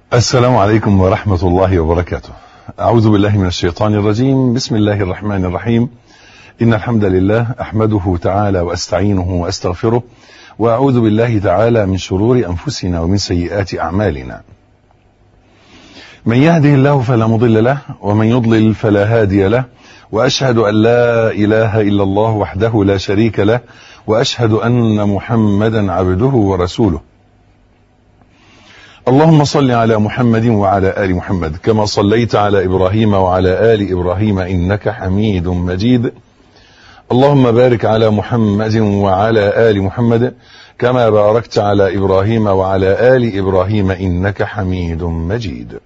السلام عليكم ورحمة الله وبركاته أعوذ بالله من الشيطان الرجيم بسم الله الرحمن الرحيم إن الحمد لله أحمده تعالى وأستعينه وأستغفره وأعوذ بالله تعالى من شرور أنفسنا ومن سيئات أعمالنا من يهده الله فلا مضل له ومن يضلل فلا هادي له وأشهد أن لا إله إلا الله وحده لا شريك له وأشهد أن محمدا عبده ورسوله اللهم صل على محمد وعلى آل محمد كما صليت على إبراهيم وعلى آل إبراهيم إنك حميد مجيد اللهم بارك على محمد وعلى آل محمد كما باركت على إبراهيم وعلى آل إبراهيم إنك حميد مجيد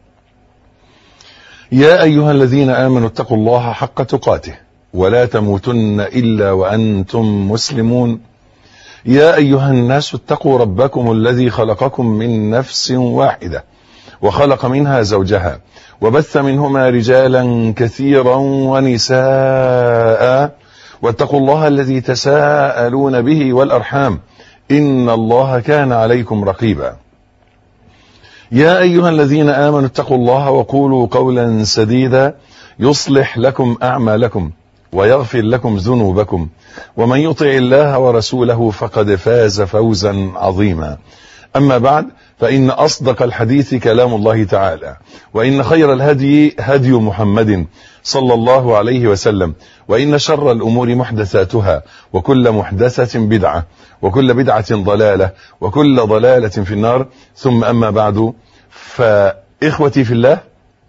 يا أيها الذين آمنوا اتقوا الله حق تقاته ولا تموتن إلا وأنتم مسلمون يا أيها الناس اتقوا ربكم الذي خلقكم من نفس واحدة وخلق منها زوجها وبث منهما رجالا كثيرا ونساء واتقوا الله الذي تساءلون به والأرحام إن الله كان عليكم رقيبا يا أيها الذين آمنوا اتقوا الله وقولوا قولا سديدا يصلح لكم أعمالكم ويغفر لكم ذنوبكم ومن يطع الله ورسوله فقد فاز فوزا عظيما أما بعد فإن أصدق الحديث كلام الله تعالى وإن خير الهدي هدي محمد صلى الله عليه وسلم وإن شر الأمور محدثاتها وكل محدثة بدعة وكل بدعة ضلالة وكل ضلالة في النار ثم أما بعد فإخوتي في الله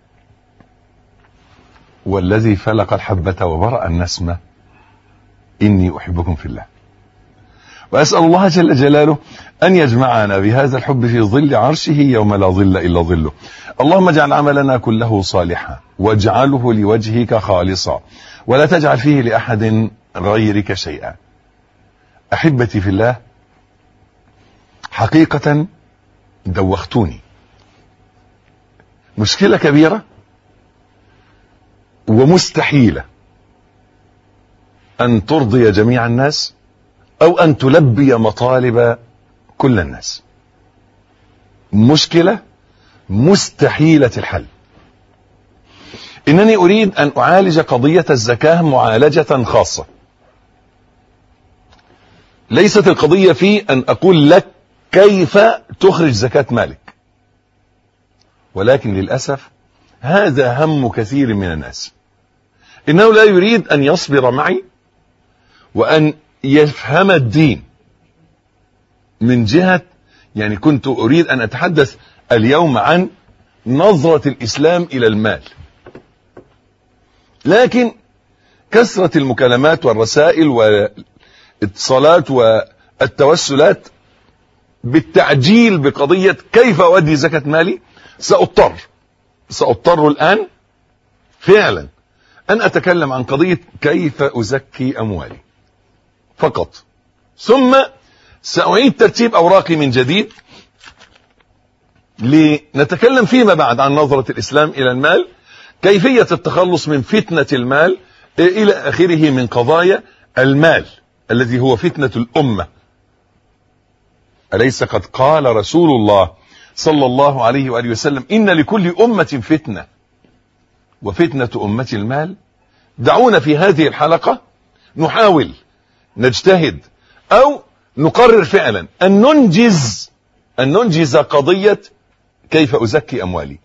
والذي فلق الحبة وبرأ النسمة إني أحبكم في الله وأسأل الله جل جلاله أن يجمعنا بهذا الحب في ظل عرشه يوم لا ظل إلا ظله اللهم اجعل عملنا كله صالحا واجعله لوجهك خالصا ولا تجعل فيه لأحد غيرك شيئا أحبتي في الله حقيقة دوختوني مشكلة كبيرة ومستحيلة أن ترضي جميع الناس أو أن تلبي مطالب كل الناس مشكلة مستحيلة الحل إنني أريد أن أعالج قضية الزكاة معالجة خاصة ليست القضية في أن أقول لك كيف تخرج زكاة مالك ولكن للأسف هذا هم كثير من الناس إنه لا يريد أن يصبر معي وأن يفهم الدين من جهة يعني كنت أريد أن أتحدث اليوم عن نظرة الإسلام إلى المال لكن كثرة المكالمات والرسائل والاتصالات والتوسلات بالتعجيل بقضية كيف أؤدي زكاة مالي سأضطر سأضطر الآن فعلا أن أتكلم عن قضية كيف أزكي أموالي فقط ثم سأعيد ترتيب أوراقي من جديد لنتكلم فيما بعد عن نظرة الإسلام إلى المال كيفية التخلص من فتنة المال إلى آخره من قضايا المال الذي هو فتنة الأمة أليس قد قال رسول الله صلى الله عليه وآله وسلم إن لكل أمة فتنة وفتنة أمة المال دعونا في هذه الحلقة نحاول نجتهد أو نقرر فعلا أن ننجز أن ننجز قضية كيف أزكي أموالي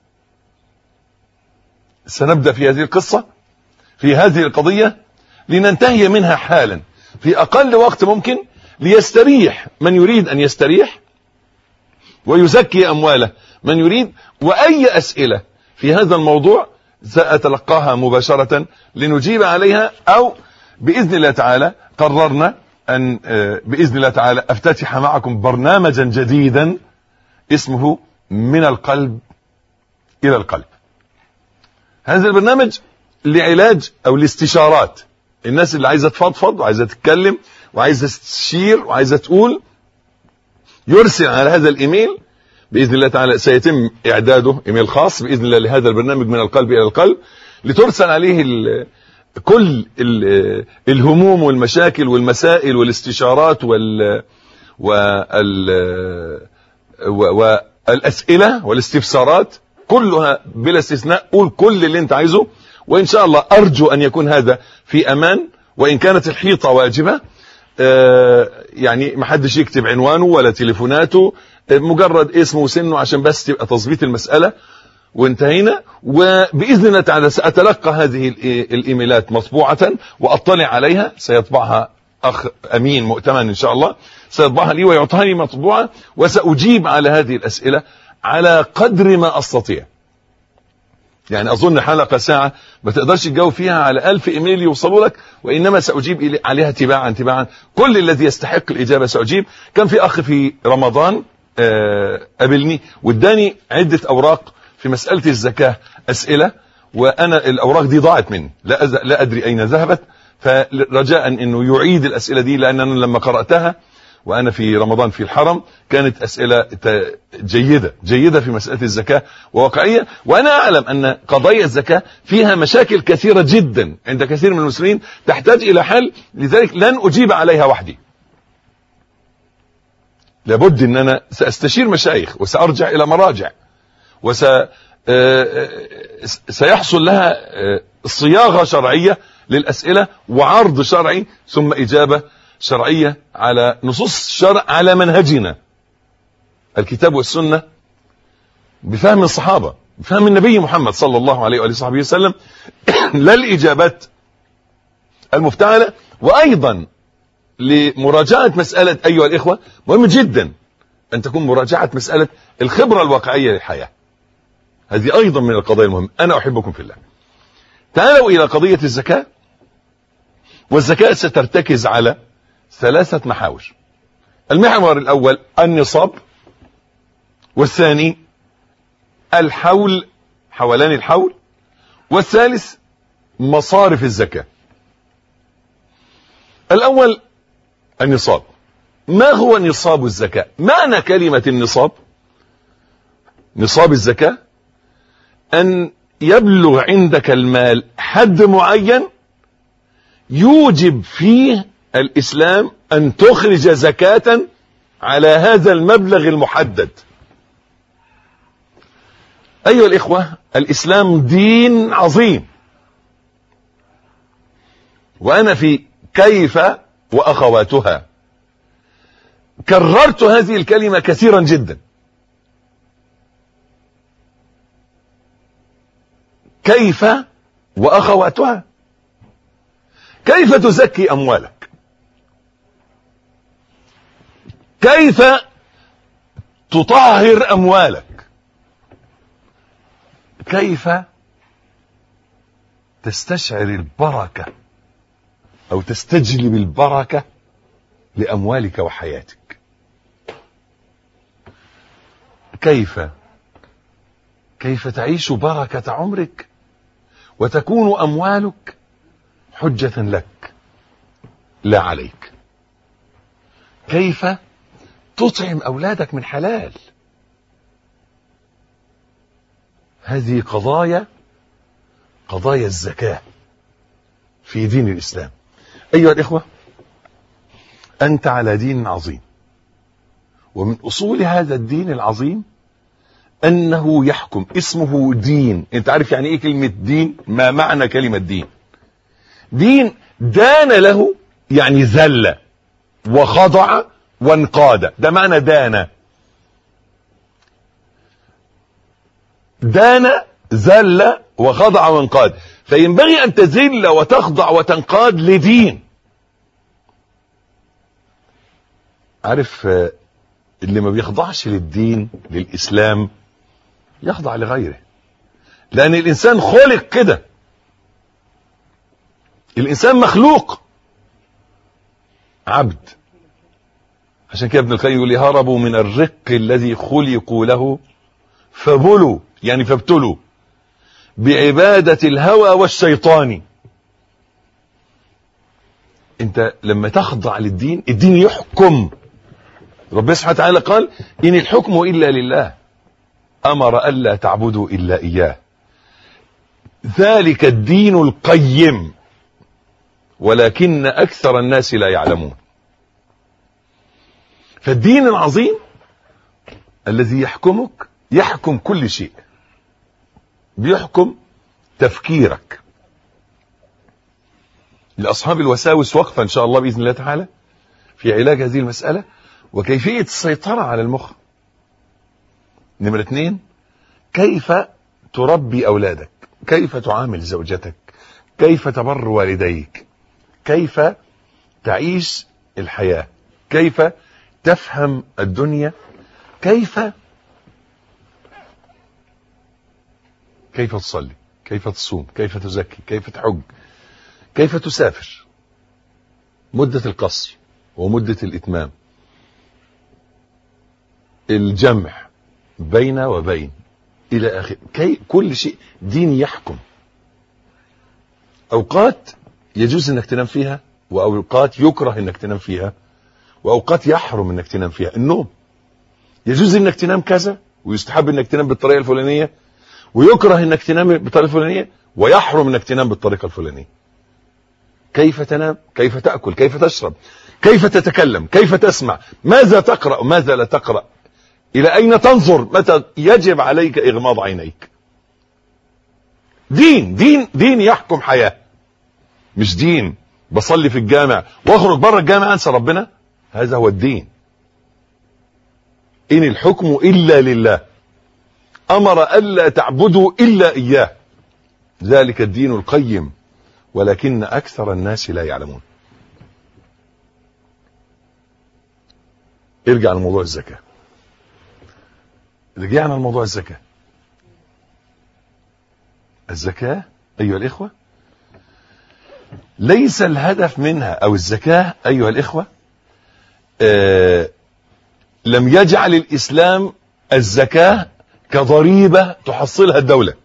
سنبدأ في هذه القصة في هذه القضية لننتهي منها حالا في أقل وقت ممكن ليستريح من يريد أن يستريح ويزكي أمواله من يريد وأي أسئلة في هذا الموضوع سأتلقاها مباشرة لنجيب عليها أو بإذن الله تعالى قررنا أن بإذن الله تعالى أفتتح معكم برنامجا جديدا اسمه من القلب إلى القلب هذا البرنامج لعلاج أو لاستشارات الناس اللي عايزة تفضفض وعايزة تتكلم وعايزة تشير وعايزة تقول يرسل على هذا الإيميل بإذن الله تعالى سيتم إعداده إيميل خاص بإذن الله لهذا البرنامج من القلب إلى القلب لترسل عليه ال كل ال الهموم والمشاكل والمسائل والاستشارات وال وال الاسئله والاستفسارات كلها بلا استثناء قول كل اللي انت عايزه وان شاء الله ارجو ان يكون هذا في امان وان كانت الحيطه واجبه آه يعني ما حدش يكتب عنوانه ولا تليفوناته آه مجرد اسمه وسنه عشان بس تبقى تظبيط المساله وانتهينا وباذن الله تعالى ساتلقى هذه الايميلات مطبوعه واطلع عليها سيطبعها اخ امين مؤتمن ان شاء الله سيطبعها لي ويعطيني مطبوعه وساجيب على هذه الاسئله على قدر ما استطيع يعني اظن حلقه ساعه ما تقدرش تجاوب فيها على ألف ايميل يوصلوا لك وانما ساجيب عليها تباعا تباعا كل الذي يستحق الاجابه ساجيب كان في اخ في رمضان قابلني واداني عده اوراق في مساله الزكاه اسئله وانا الاوراق دي ضاعت مني لا لا ادري اين ذهبت فرجاء انه يعيد الاسئله دي لان انا لما قراتها وانا في رمضان في الحرم كانت اسئله جيده جيده في مساله الزكاه وواقعيه وانا اعلم ان قضايا الزكاه فيها مشاكل كثيره جدا عند كثير من المسلمين تحتاج الى حل لذلك لن اجيب عليها وحدي لابد ان انا ساستشير مشايخ وسارجع الى مراجع وس سيحصل لها صياغه شرعيه للاسئله وعرض شرعي ثم اجابه شرعيه على نصوص الشرع على منهجنا الكتاب والسنه بفهم الصحابه بفهم النبي محمد صلى الله عليه واله وصحبه وسلم لا الاجابات المفتعله وايضا لمراجعه مساله ايها الاخوه مهم جدا ان تكون مراجعه مساله الخبره الواقعيه للحياه هذه ايضا من القضايا المهمه انا احبكم في الله تعالوا الى قضيه الزكاه والزكاه سترتكز على ثلاثه محاور المحور الاول النصاب والثاني الحول حولان الحول والثالث مصارف الزكاه الاول النصاب ما هو نصاب الزكاه معنى كلمه النصاب نصاب الزكاه ان يبلغ عندك المال حد معين يوجب فيه الاسلام ان تخرج زكاة على هذا المبلغ المحدد ايها الاخوة الاسلام دين عظيم وانا في كيف واخواتها كررت هذه الكلمة كثيرا جدا كيف واخواتها كيف تزكي اموالك كيف تطهر اموالك كيف تستشعر البركه او تستجلب البركه لاموالك وحياتك كيف كيف تعيش بركه عمرك وتكون اموالك حجه لك لا عليك كيف تطعم اولادك من حلال هذه قضايا قضايا الزكاه في دين الاسلام ايها الاخوه انت على دين عظيم ومن اصول هذا الدين العظيم انه يحكم اسمه دين انت عارف يعني ايه كلمه دين ما معنى كلمه دين دين دان له يعني ذل وخضع وانقاد ده معنى دان دان ذل وخضع وانقاد فينبغي ان تذل وتخضع وتنقاد لدين عارف اللي ما بيخضعش للدين للاسلام يخضع لغيره لان الانسان خلق كده الانسان مخلوق عبد عشان كده ابن القيم يقول هربوا من الرق الذي خلقوا له فبلوا يعني فابتلوا بعبادة الهوى والشيطان انت لما تخضع للدين الدين يحكم ربنا سبحانه وتعالى قال ان الحكم الا لله امر الا تعبدوا الا اياه ذلك الدين القيم ولكن اكثر الناس لا يعلمون فالدين العظيم الذي يحكمك يحكم كل شيء بيحكم تفكيرك لأصحاب الوساوس وقفة إن شاء الله بإذن الله تعالى في علاج هذه المسألة وكيفية السيطرة على المخ نمرة اثنين كيف تربي أولادك كيف تعامل زوجتك كيف تبر والديك كيف تعيش الحياة كيف تفهم الدنيا كيف كيف تصلي كيف تصوم كيف تزكي كيف تحج كيف تسافر مدة القصر ومدة الإتمام الجمع بين وبين إلى آخر كي كل شيء دين يحكم أوقات يجوز أنك تنام فيها وأوقات يكره أنك تنام فيها وأوقات يحرم أنك تنام فيها النوم يجوز أنك تنام كذا ويستحب أنك تنام بالطريقة الفلانية ويكره أنك تنام بالطريقة الفلانية ويحرم أنك تنام بالطريقة الفلانية كيف تنام كيف تأكل كيف تشرب كيف تتكلم كيف تسمع ماذا تقرأ ماذا لا تقرأ إلى أين تنظر متى يجب عليك إغماض عينيك دين دين دين يحكم حياة مش دين بصلي في الجامع واخرج بره الجامع انسى ربنا هذا هو الدين إن الحكم إلا لله أمر ألا تعبدوا إلا إياه ذلك الدين القيم ولكن أكثر الناس لا يعلمون ارجع لموضوع الزكاة رجعنا لموضوع الزكاة الزكاة أيها الإخوة ليس الهدف منها أو الزكاة أيها الإخوة آه لم يجعل الإسلام الزكاة كضريبة تحصلها الدولة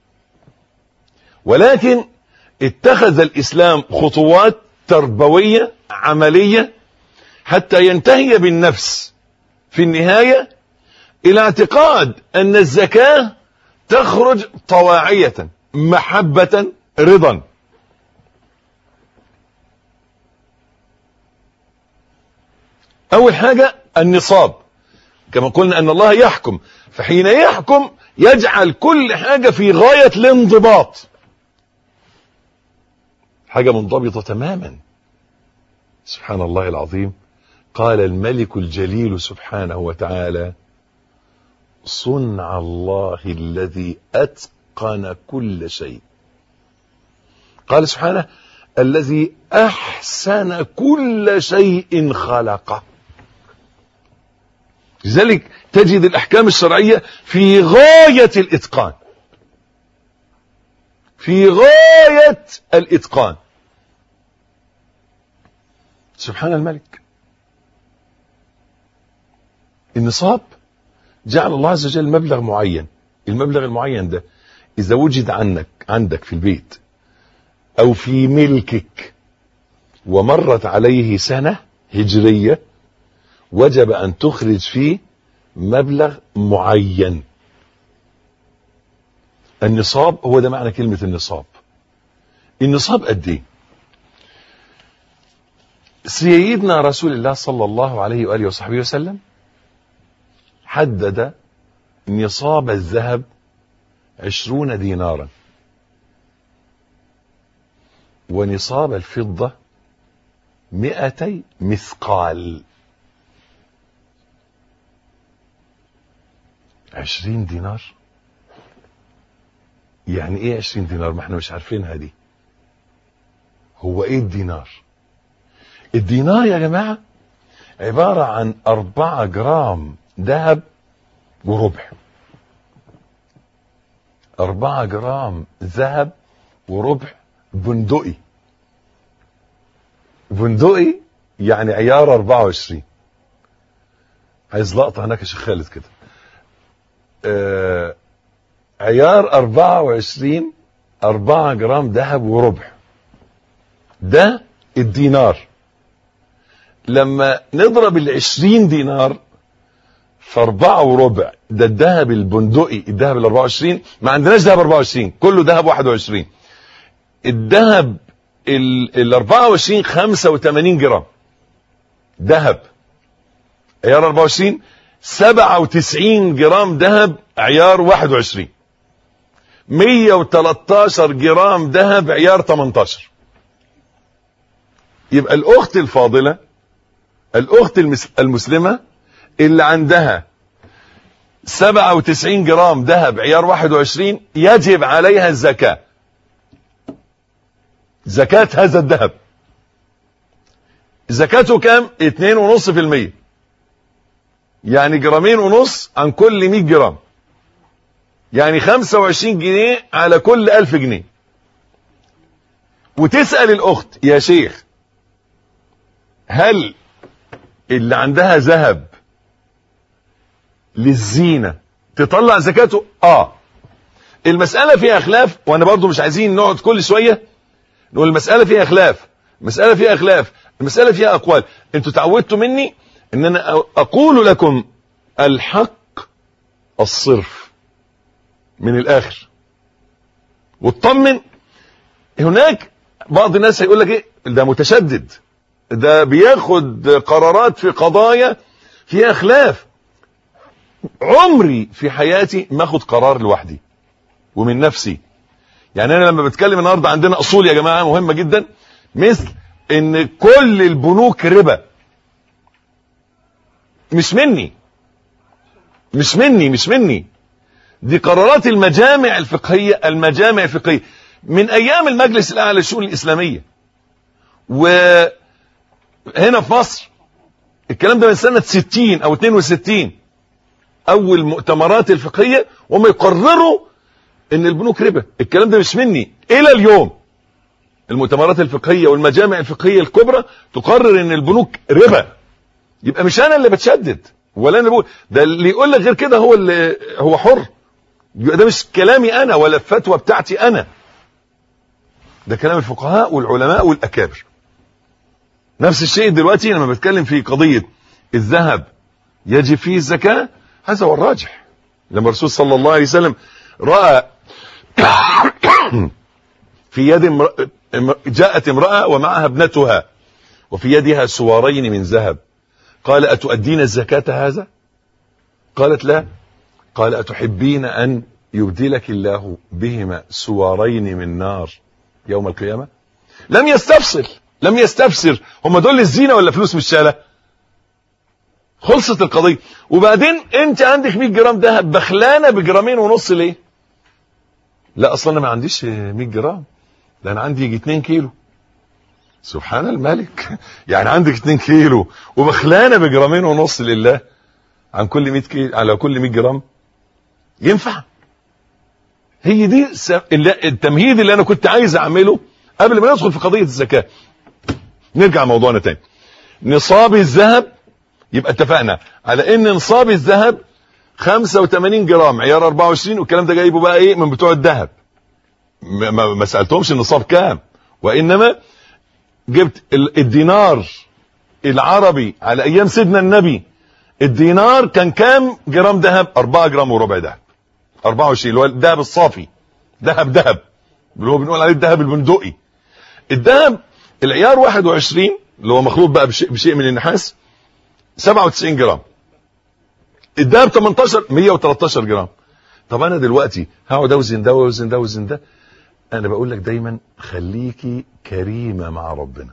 ولكن اتخذ الإسلام خطوات تربوية عملية حتى ينتهي بالنفس في النهاية إلى اعتقاد أن الزكاة تخرج طواعية محبة رضا أول حاجة النصاب كما قلنا أن الله يحكم فحين يحكم يجعل كل حاجة في غاية الانضباط حاجة منضبطة تماما سبحان الله العظيم قال الملك الجليل سبحانه وتعالى صنع الله الذي أتقن كل شيء قال سبحانه الذي أحسن كل شيء خلقه لذلك تجد الأحكام الشرعية في غاية الإتقان في غاية الإتقان سبحان الملك النصاب جعل الله عز وجل مبلغ معين المبلغ المعين ده إذا وجد عنك عندك في البيت أو في ملكك ومرت عليه سنة هجرية وجب أن تخرج فيه مبلغ معين النصاب هو ده معنى كلمة النصاب النصاب قد ايه سيدنا رسول الله صلى الله عليه وآله وصحبه وسلم حدد نصاب الذهب عشرون دينارا ونصاب الفضة مئتي مثقال عشرين دينار يعني ايه عشرين دينار ما احنا مش عارفينها دي هو ايه الدينار الدينار يا جماعة عبارة عن أربعة جرام ذهب وربع أربعة جرام ذهب وربع بندقي بندقي يعني عيار 24 عايز لقطة هناك يا شيخ خالد كده آه عيار 24 4 جرام ذهب وربع ده الدينار لما نضرب ال 20 دينار في 4 وربع ده الذهب البندقي الذهب ال 24 ما عندناش ذهب 24 كله ذهب 21 الذهب ال 24 85 جرام ذهب عيار 24 97 جرام ذهب عيار 21 113 جرام ذهب عيار 18 يبقى الاخت الفاضلة الاخت المس- المسلمة اللي عندها 97 جرام ذهب عيار 21 يجب عليها الزكاة زكاة هذا الذهب زكاته كام 2.5% يعني جرامين ونص عن كل 100 جرام يعني 25 جنيه على كل 1000 جنيه وتسأل الأخت يا شيخ هل اللي عندها ذهب للزينة تطلع زكاته اه المسألة فيها خلاف وانا برضو مش عايزين نقعد كل شوية نقول المسألة فيها خلاف المسألة فيها خلاف المسألة فيها اقوال انتوا تعودتوا مني ان انا اقول لكم الحق الصرف من الاخر واطمن هناك بعض الناس هيقول لك ايه ده متشدد ده بياخد قرارات في قضايا فيها خلاف عمري في حياتي ما اخد قرار لوحدي ومن نفسي يعني انا لما بتكلم النهارده عندنا اصول يا جماعه مهمه جدا مثل ان كل البنوك ربا مش مني مش مني مش مني دي قرارات المجامع الفقهيه المجامع الفقهيه من ايام المجلس الاعلى للشؤون الاسلاميه وهنا في مصر الكلام ده من سنه 60 او 62 اول مؤتمرات الفقهيه وهم يقرروا ان البنوك ربا الكلام ده مش مني الى اليوم المؤتمرات الفقهيه والمجامع الفقهيه الكبرى تقرر ان البنوك ربا يبقى مش انا اللي بتشدد ولا انا بقول ده اللي يقول لك غير كده هو اللي هو حر يبقى ده مش كلامي انا ولا الفتوى بتاعتي انا ده كلام الفقهاء والعلماء والاكابر نفس الشيء دلوقتي لما بتكلم في قضيه الذهب يجب فيه الزكاه هذا هو الراجح لما الرسول صلى الله عليه وسلم راى في يد امرأة جاءت امرأة ومعها ابنتها وفي يدها سوارين من ذهب قال أتؤدين الزكاة هذا قالت لا قال أتحبين أن يبدلك الله بهما سوارين من نار يوم القيامة لم يستفصل لم يستفسر هم دول الزينة ولا فلوس مش شالة خلصت القضية وبعدين انت عندك 100 جرام ذهب بخلانة بجرامين ونص ليه لا اصلا انا ما عنديش 100 جرام ده انا عندي يجي 2 كيلو سبحان الملك يعني عندك 2 كيلو وبخلانه بجرامين ونص لله عن كل 100 كيلو على كل 100 جرام ينفع هي دي س- اللي- التمهيد اللي انا كنت عايز اعمله قبل ما ندخل في قضيه الزكاه نرجع موضوعنا تاني نصاب الذهب يبقى اتفقنا على ان نصاب الذهب 85 جرام عيار 24 والكلام ده جايبه بقى ايه من بتوع الذهب ما, ما, ما سالتهمش النصاب كام وانما جبت ال- الدينار العربي على ايام سيدنا النبي الدينار كان كام جرام ذهب 4 جرام وربع ذهب 24 اللي هو الذهب الصافي ذهب ذهب اللي هو بنقول عليه الذهب البندقي الذهب العيار 21 اللي هو مخلوط بقى بشيء, بشيء من النحاس 97 جرام الدهب 18 113 جرام طب انا دلوقتي هقعد اوزن ده واوزن ده واوزن ده انا بقول لك دايما خليكي كريمه مع ربنا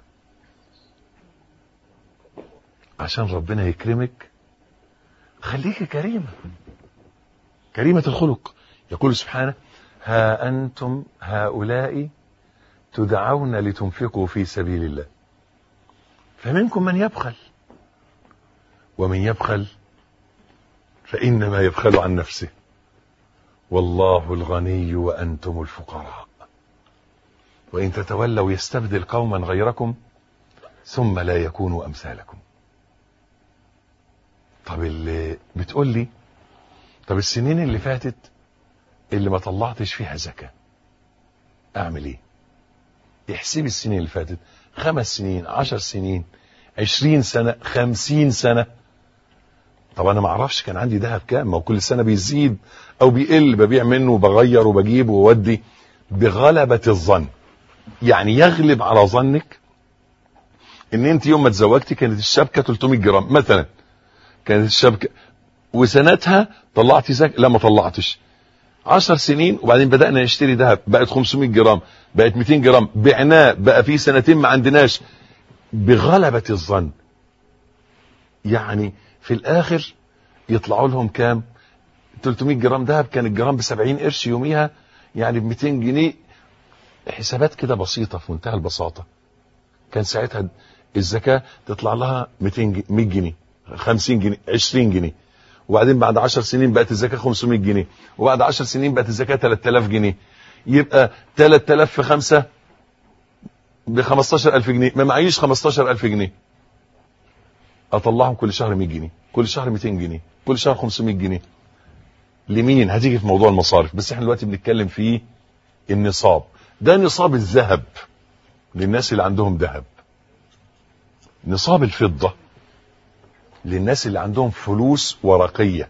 عشان ربنا يكرمك خليكي كريمه كريمه الخلق يقول سبحانه ها انتم هؤلاء تدعون لتنفقوا في سبيل الله فمنكم من يبخل ومن يبخل فإنما يبخل عن نفسه والله الغني وأنتم الفقراء وإن تتولوا يستبدل قوما غيركم ثم لا يكونوا أمثالكم طب اللي بتقول لي طب السنين اللي فاتت اللي ما طلعتش فيها زكاة أعمل إيه احسبي السنين اللي فاتت خمس سنين عشر سنين عشرين سنة خمسين سنة طب انا ما اعرفش كان عندي ذهب كام ما هو كل سنه بيزيد او بيقل ببيع منه وبغير وبجيب وودي بغلبه الظن يعني يغلب على ظنك ان انت يوم ما اتزوجتي كانت الشبكه 300 جرام مثلا كانت الشبكه وسنتها طلعت زكاة لا ما طلعتش عشر سنين وبعدين بدأنا نشتري ذهب بقت 500 جرام بقت 200 جرام بعناه بقى في سنتين ما عندناش بغلبة الظن يعني في الاخر يطلعوا لهم كام 300 جرام ذهب كان الجرام ب 70 قرش يوميها يعني ب 200 جنيه حسابات كده بسيطة في منتهى البساطة كان ساعتها الزكاة تطلع لها 200 جنيه 100 جنيه 50 جنيه 20 جنيه وبعدين بعد 10 سنين بقت الزكاة 500 جنيه وبعد 10 سنين بقت الزكاة 3000 جنيه يبقى 3000 في 5 ب 15000 جنيه ما معيش 15000 جنيه اطلعهم كل شهر 100 جنيه كل شهر 200 جنيه كل شهر 500 جنيه لمين هتيجي في موضوع المصارف بس احنا دلوقتي بنتكلم في النصاب ده نصاب الذهب للناس اللي عندهم ذهب نصاب الفضة للناس اللي عندهم فلوس ورقية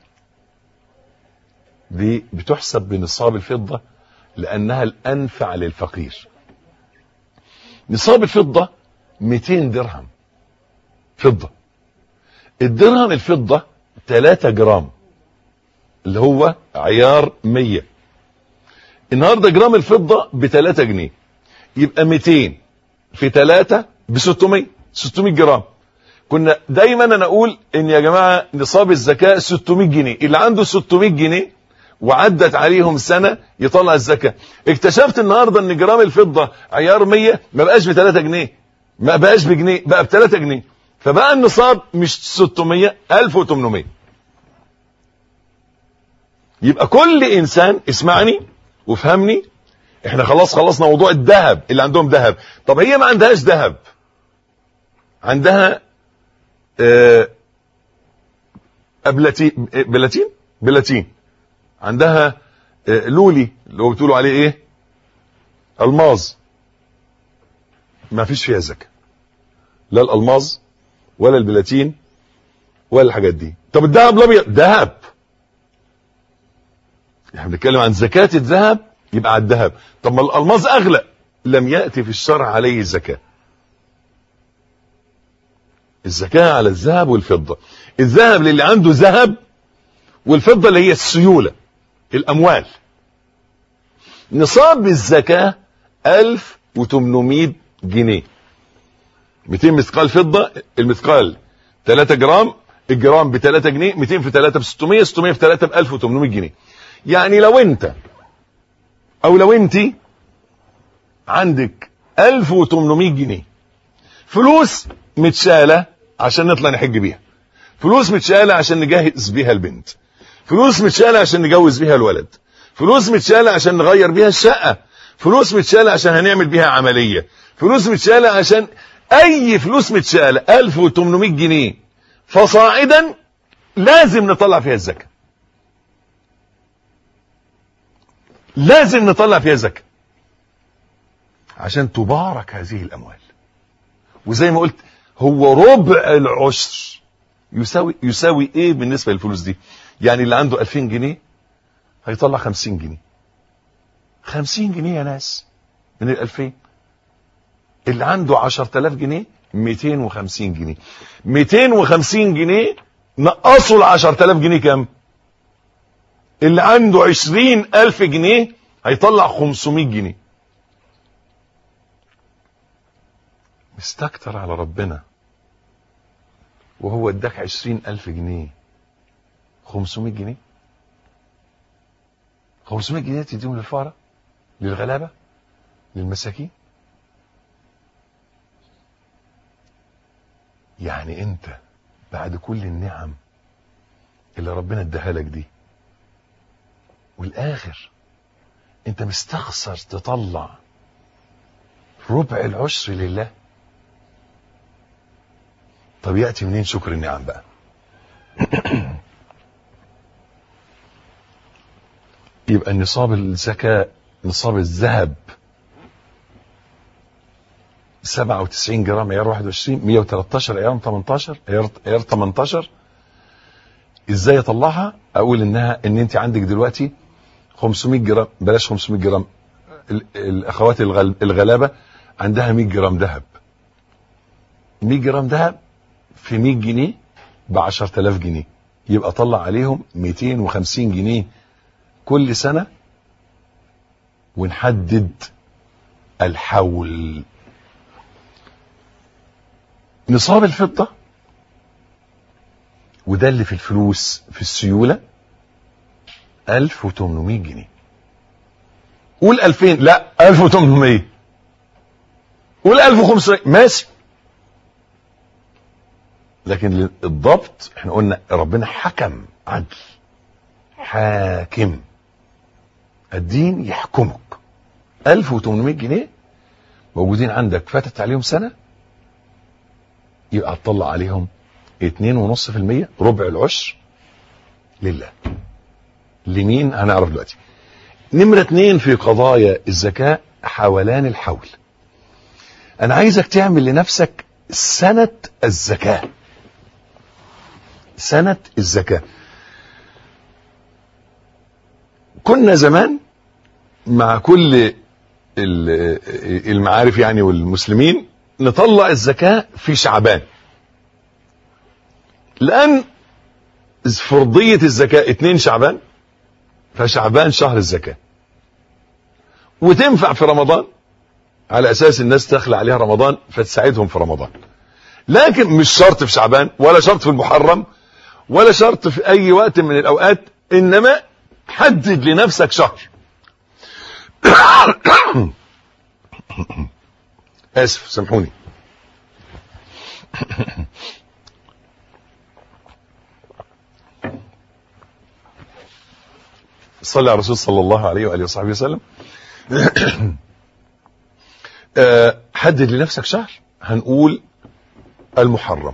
دي بتحسب بنصاب الفضة لأنها الأنفع للفقير نصاب الفضة 200 درهم فضة الدرهم الفضة 3 جرام اللي هو عيار 100 النهاردة جرام الفضة ب 3 جنيه يبقى 200 في 3 ب 600 600 جرام كنا دايما انا اقول ان يا جماعة نصاب الزكاة 600 جنيه اللي عنده 600 جنيه وعدت عليهم سنة يطلع الزكاة اكتشفت النهاردة ان جرام الفضة عيار 100 ما بقاش ب 3 جنيه ما بقاش بجنيه بقى ب 3 جنيه فبقى النصاب مش 600 1800 يبقى كل انسان اسمعني وافهمني احنا خلاص خلصنا موضوع الذهب اللي عندهم ذهب طب هي ما عندهاش ذهب عندها آه بلاتين بلاتين بلاتين عندها آه لولي اللي هو بتقولوا عليه ايه الماظ ما فيش فيها زكاه لا الالماظ ولا البلاتين ولا الحاجات دي طب الذهب الابيض ذهب احنا بنتكلم عن زكاة الذهب يبقى على الذهب طب ما الالماظ اغلى لم يأتي في الشرع عليه الزكاة الزكاة على الذهب والفضة الذهب للي عنده ذهب والفضة اللي هي السيولة الاموال نصاب الزكاة 1800 جنيه 200 مثقال فضة المثقال 3 جرام الجرام ب 3 جنيه 200 في 3 ب 600 600 في 3 ب 1800 جنيه يعني لو انت او لو انت عندك 1800 جنيه فلوس متشالة عشان نطلع نحج بيها فلوس متشالة عشان نجهز بيها البنت فلوس متشالة عشان نجوز بيها الولد فلوس متشالة عشان نغير بيها الشقة فلوس متشالة عشان هنعمل بيها عملية فلوس متشالة عشان اي فلوس متشالة 1800 جنيه فصاعدا لازم نطلع فيها الزكاة لازم نطلع فيها زكاة عشان تبارك هذه الاموال وزي ما قلت هو ربع العشر يساوي يساوي ايه بالنسبه للفلوس دي يعني اللي عنده 2000 جنيه هيطلع 50 جنيه 50 جنيه يا ناس من ال 2000 اللي عنده 10000 جنيه 250 جنيه 250 جنيه نقصوا ال 10000 جنيه كام اللي عنده 20000 جنيه هيطلع 500 جنيه مستكتر على ربنا وهو اداك 20000 جنيه 500 جنيه 500 جنيه تديهم للفقراء للغلابه للمساكين يعني انت بعد كل النعم اللي ربنا اداها لك دي والاخر انت مستخسر تطلع ربع العشر لله طب ياتي منين شكر النعم بقى يبقى نصاب الزكاة نصاب الذهب 97 جرام عيار 21 113 عيار 18 عيار عيار 18 ازاي اطلعها اقول انها ان انت عندك دلوقتي 500 جرام بلاش 500 جرام ال- الاخوات الغل- الغلابه عندها 100 جرام ذهب 100 جرام ذهب في 100 جنيه ب 10000 جنيه يبقى طلع عليهم 250 جنيه كل سنة ونحدد الحول نصاب الفضة وده اللي في الفلوس في السيولة 1800 جنيه قول 2000 لا 1800 قول 1500 ماشي لكن الضبط احنا قلنا ربنا حكم عدل حاكم الدين يحكمك 1800 جنيه موجودين عندك فاتت عليهم سنة يبقى هتطلع عليهم 2.5% ربع العشر لله لمين هنعرف دلوقتي نمرة اتنين في قضايا الزكاة حولان الحول انا عايزك تعمل لنفسك سنة الزكاة سنة الزكاة كنا زمان مع كل المعارف يعني والمسلمين نطلع الزكاة في شعبان لأن فرضية الزكاة اتنين شعبان فشعبان شهر الزكاة وتنفع في رمضان على أساس الناس تخلى عليها رمضان فتساعدهم في رمضان لكن مش شرط في شعبان ولا شرط في المحرم ولا شرط في أي وقت من الأوقات إنما حدد لنفسك شهر آسف سامحوني صلى على الرسول صلى الله عليه وآله وصحبه وسلم حدد لنفسك شهر هنقول المحرم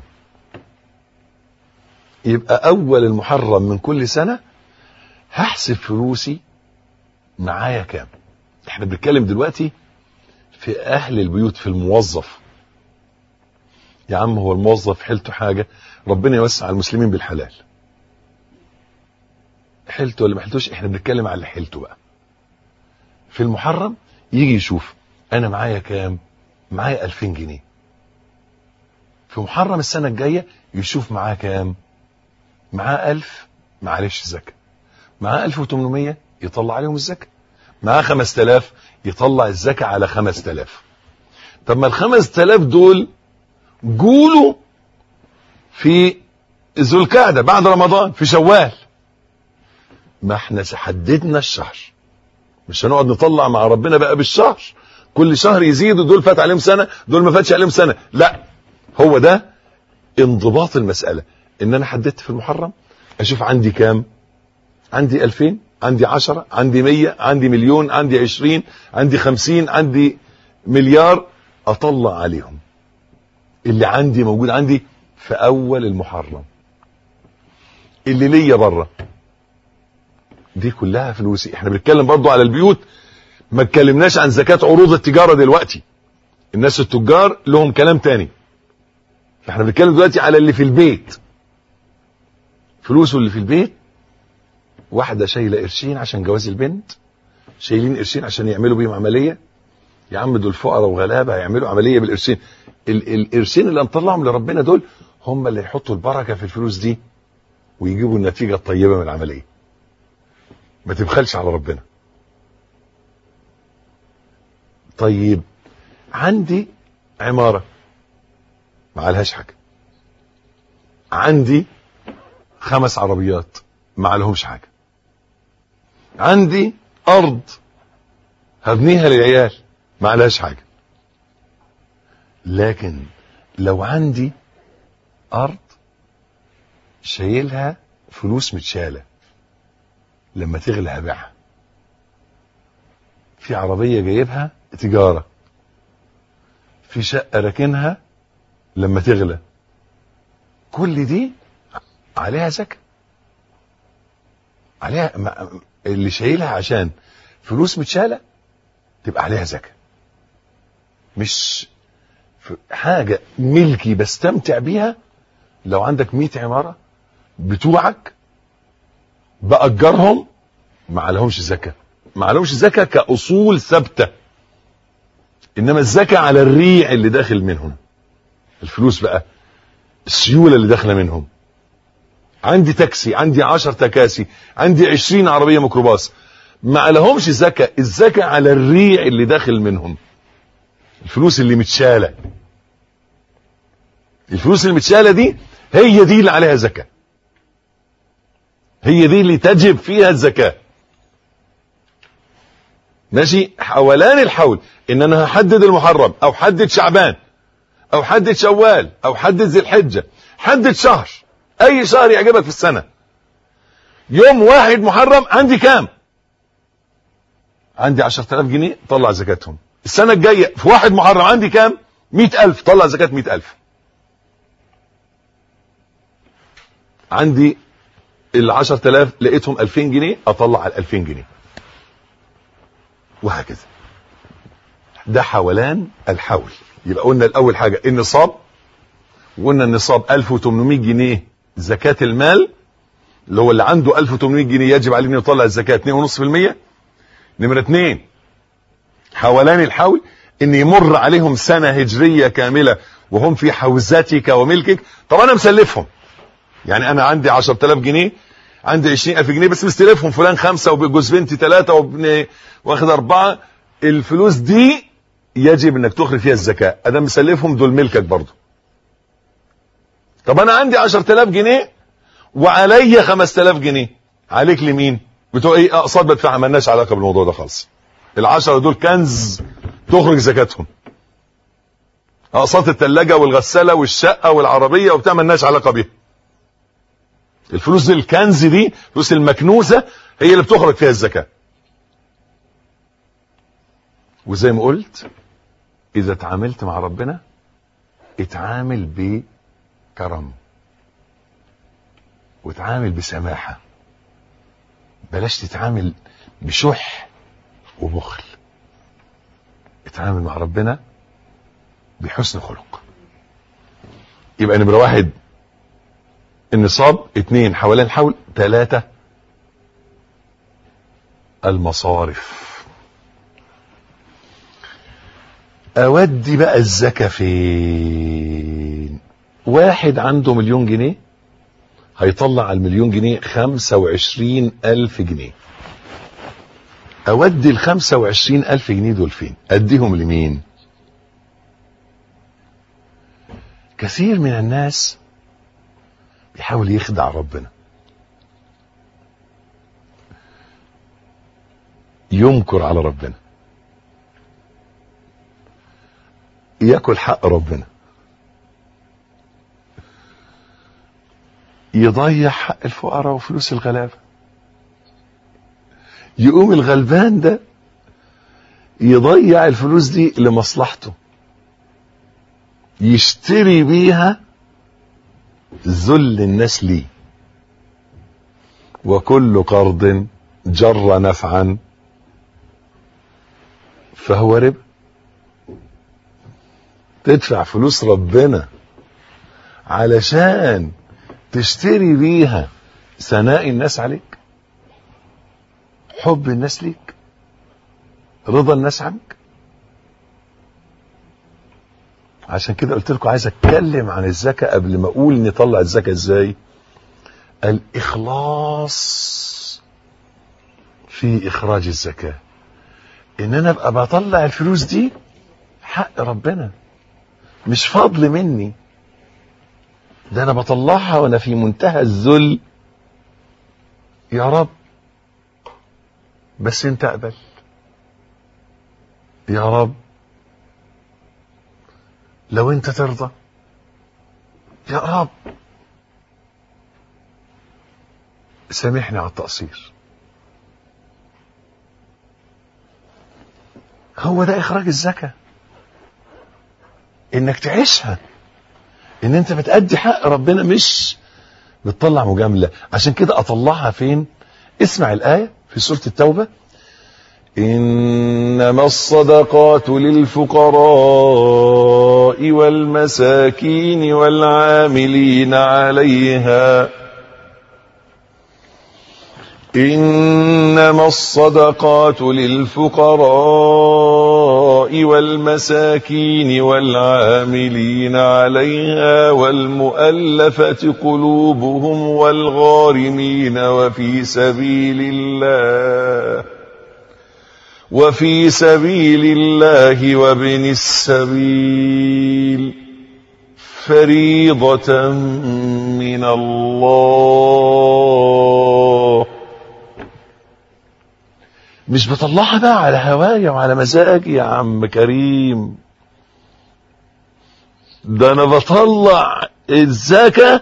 يبقى أول المحرم من كل سنة هحسب فلوسي معايا كام احنا بنتكلم دلوقتي في أهل البيوت في الموظف يا عم هو الموظف حيلته حاجة ربنا يوسع المسلمين بالحلال حيلته ولا ما حيلتوش احنا بنتكلم على حيلته بقى في المحرم يجي يشوف انا معايا كام معايا 2000 جنيه في محرم السنة الجاية يشوف معاه كام معاه 1000 معلش زكاة معاه 1800 يطلع عليهم الزكاة معاه 5000 يطلع الزكاة على 5000 طب ما ال 5000 دول جولوا في ذو القعدة بعد رمضان في شوال ما احنا حددنا الشهر مش هنقعد نطلع مع ربنا بقى بالشهر كل شهر يزيدوا دول فات عليهم سنة دول ما فاتش عليهم سنة لا هو ده انضباط المسألة ان انا حددت في المحرم اشوف عندي كام عندي الفين عندي عشرة عندي مية عندي مليون عندي عشرين عندي خمسين عندي مليار اطلع عليهم اللي عندي موجود عندي في اول المحرم اللي ليا بره دي كلها فلوسي احنا بنتكلم برضو على البيوت ما اتكلمناش عن زكاة عروض التجارة دلوقتي الناس التجار لهم كلام تاني احنا بنتكلم دلوقتي على اللي في البيت فلوسه اللي في البيت واحدة شايلة قرشين عشان جواز البنت شايلين قرشين عشان يعملوا بيهم عملية يا عم دول فقراء وغلابة هيعملوا عملية بالقرشين ال- القرشين اللي هنطلعهم لربنا دول هم اللي يحطوا البركة في الفلوس دي ويجيبوا النتيجة الطيبة من العملية ما تبخلش على ربنا طيب عندي عمارة ما عليهاش حاجة عندي خمس عربيات ما عليهمش حاجة عندي أرض هبنيها للعيال ما عليهاش حاجة لكن لو عندي أرض شايلها فلوس متشالة لما تغلى هبيعها في عربية جايبها تجارة في شقة راكنها لما تغلى كل دي عليها زكاة عليها ما- اللي شايلها عشان فلوس متشالة تبقى عليها زكاة مش ف- حاجة ملكي بستمتع بيها لو عندك 100 عمارة بتوعك بأجرهم ما عليهمش زكاة ما عليهمش زكاة كأصول ثابتة إنما الزكاة على الريع اللي داخل منهم الفلوس بقى السيولة اللي داخلة منهم عندي تاكسي عندي عشر تكاسي عندي عشرين عربية ميكروباص ما عليهمش زكاة الزكاة على الريع اللي داخل منهم الفلوس اللي متشالة الفلوس اللي متشالة دي هي دي اللي عليها زكاة هي دي اللي تجب فيها الزكاة ماشي حولان الحول ان انا هحدد المحرم او حدد شعبان او حدد شوال او حدد ذي الحجة حدد شهر اي شهر يعجبك في السنة يوم واحد محرم عندي كام عندي عشرة الاف جنيه طلع زكاتهم السنة الجاية في واحد محرم عندي كام مئة الف طلع زكاة مئة الف عندي العشر تلاف لقيتهم الفين جنيه اطلع الالفين جنيه وهكذا ده حولان الحول يبقى قلنا الاول حاجة النصاب وقلنا النصاب 1800 جنيه زكاة المال اللي هو اللي عنده 1800 جنيه يجب عليه انه يطلع الزكاة 2.5% نمرة اتنين حولان الحول ان يمر عليهم سنة هجرية كاملة وهم في حوزتك وملكك طب انا مسلفهم يعني انا عندي 10000 جنيه عندي 20000 جنيه بس مستلفهم فلان خمسة وجوز بنتي ثلاثة وابن واخد اربعة الفلوس دي يجب انك تخرج فيها الزكاة ادام مسلفهم دول ملكك برضه طب انا عندي 10000 جنيه وعليا 5000 جنيه عليك لمين بتوع ايه اقساط بدفعها مالناش علاقه بالموضوع ده خالص العشرة دول كنز تخرج زكاتهم اقساط الثلاجه والغساله والشقه والعربيه وبتاع مالناش علاقه بيها الفلوس دي الكنز دي فلوس المكنوسه هي اللي بتخرج فيها الزكاه وزي ما قلت اذا اتعاملت مع ربنا اتعامل بكرم وتعامل بسماحة بلاش تتعامل بشح وبخل اتعامل مع ربنا بحسن خلق يبقى نمرة واحد النصاب اتنين حوالين الحول تلاتة المصارف اودي بقى الزكاة فين واحد عنده مليون جنيه هيطلع على المليون جنيه خمسة وعشرين ألف جنيه أودي الخمسة وعشرين ألف جنيه دول فين أديهم لمين كثير من الناس بيحاول يخدع ربنا ينكر على ربنا ياكل حق ربنا يضيع حق الفقراء وفلوس الغلابة يقوم الغلبان ده يضيع الفلوس دي لمصلحته يشتري بيها ذل الناس ليه وكل قرض جر نفعا فهو ربا تدفع فلوس ربنا علشان تشتري بيها ثناء الناس عليك حب الناس ليك رضا الناس عنك عشان كده قلت لكم عايز اتكلم عن الزكاة قبل ما اقول نطلع الزكاة ازاي الاخلاص في اخراج الزكاة ان انا ابقى بطلع الفلوس دي حق ربنا مش فضل مني ده انا بطلعها وانا في منتهى الذل يا رب بس انت اقبل يا رب لو انت ترضى يا رب سامحني على التقصير هو ده اخراج الزكاه انك تعيشها ان انت بتأدي حق ربنا مش بتطلع مجاملة عشان كده اطلعها فين اسمع الآية في سورة التوبة إنما الصدقات للفقراء والمساكين والعاملين عليها إنما الصدقات للفقراء الفقراء والمساكين والعاملين عليها والمؤلفة قلوبهم والغارمين وفي سبيل الله وفي سبيل الله وابن السبيل فريضة من الله مش بطلعها بقى على هوايا وعلى مزاجي يا عم كريم ده انا بطلع الزكاة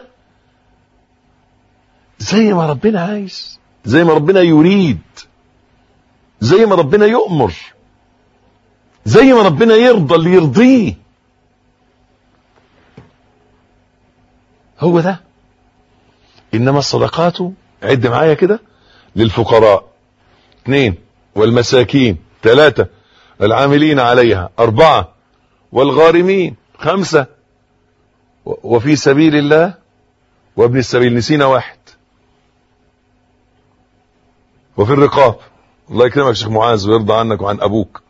زي ما ربنا عايز زي ما ربنا يريد زي ما ربنا يؤمر زي ما ربنا يرضى اللي يرضيه هو ده انما الصدقات عد معايا كده للفقراء اثنين والمساكين ثلاثة العاملين عليها أربعة والغارمين خمسة وفي سبيل الله وابن السبيل نسينا واحد وفي الرقاب الله يكرمك شيخ معاذ ويرضى عنك وعن أبوك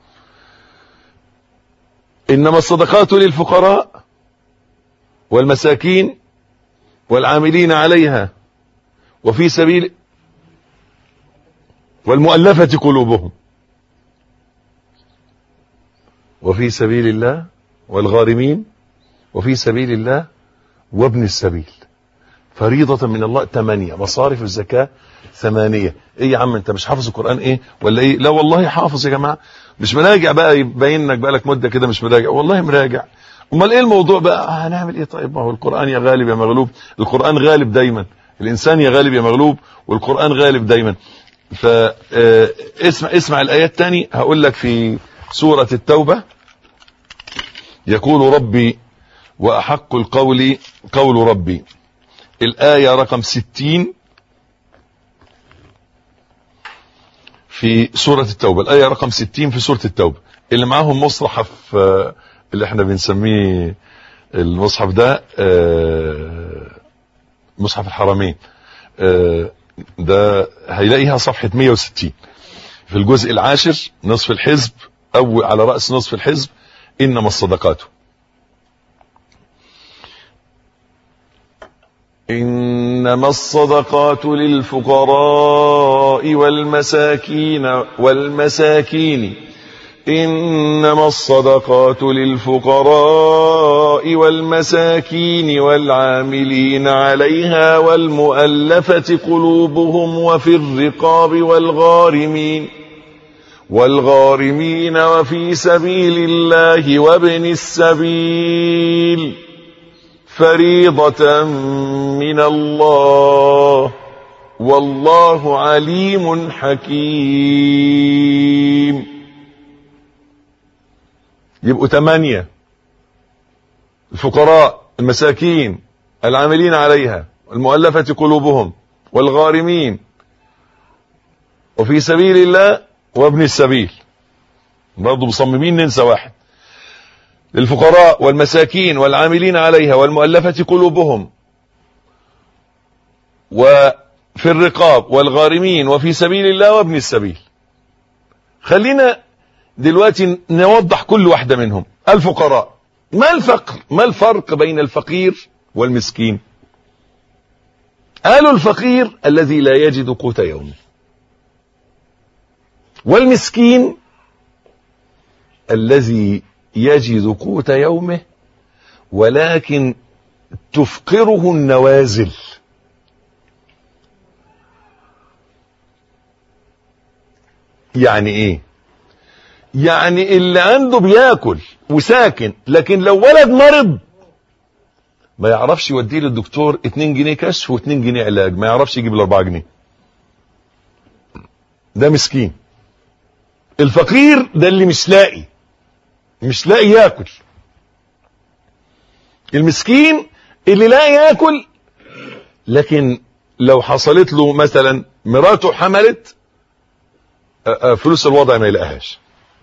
إنما الصدقات للفقراء والمساكين والعاملين عليها وفي سبيل والمؤلفة قلوبهم وفي سبيل الله والغارمين وفي سبيل الله وابن السبيل فريضة من الله ثمانية مصارف الزكاة ثمانية ايه يا عم انت مش حافظ القرآن ايه ولا ايه لا والله حافظ يا جماعة مش مراجع بقى يبين لك بقى لك مدة كده مش مراجع والله مراجع امال ايه الموضوع بقى آه هنعمل ايه طيب ما هو القرآن يا غالب يا مغلوب القرآن غالب دايما الانسان يا غالب يا مغلوب والقرآن غالب دايما فاسمع اسمع الايات تاني هقول لك في سورة التوبة يقول ربي واحق القول قول ربي الآية رقم ستين في سورة التوبة الآية رقم ستين في سورة التوبة اللي معاهم مصحف اللي احنا بنسميه المصحف ده مصحف الحرمين ده هيلاقيها صفحة 160 في الجزء العاشر نصف الحزب او على رأس نصف الحزب انما الصدقات انما الصدقات للفقراء والمساكين والمساكين انما الصدقات للفقراء والمساكين والعاملين عليها والمؤلفة قلوبهم وفي الرقاب والغارمين والغارمين وفي سبيل الله وابن السبيل فريضة من الله والله عليم حكيم يبقوا ثمانية الفقراء المساكين العاملين عليها المؤلفة قلوبهم والغارمين وفي سبيل الله وابن السبيل برضه مصممين ننسى واحد للفقراء والمساكين والعاملين عليها والمؤلفة قلوبهم وفي الرقاب والغارمين وفي سبيل الله وابن السبيل خلينا دلوقتي نوضح كل واحدة منهم الفقراء ما الفقر ما الفرق بين الفقير والمسكين قالوا الفقير الذي لا يجد قوت يومه والمسكين الذي يجد قوت يومه ولكن تفقره النوازل يعني ايه يعني اللي عنده بياكل وساكن لكن لو ولد مرض ما يعرفش يوديه للدكتور 2 جنيه كشف و2 جنيه علاج ما يعرفش يجيب ال 4 جنيه ده مسكين الفقير ده اللي مش لاقي مش لاقي ياكل المسكين اللي لاقي ياكل لكن لو حصلت له مثلا مراته حملت فلوس الوضع ما يلاقيهاش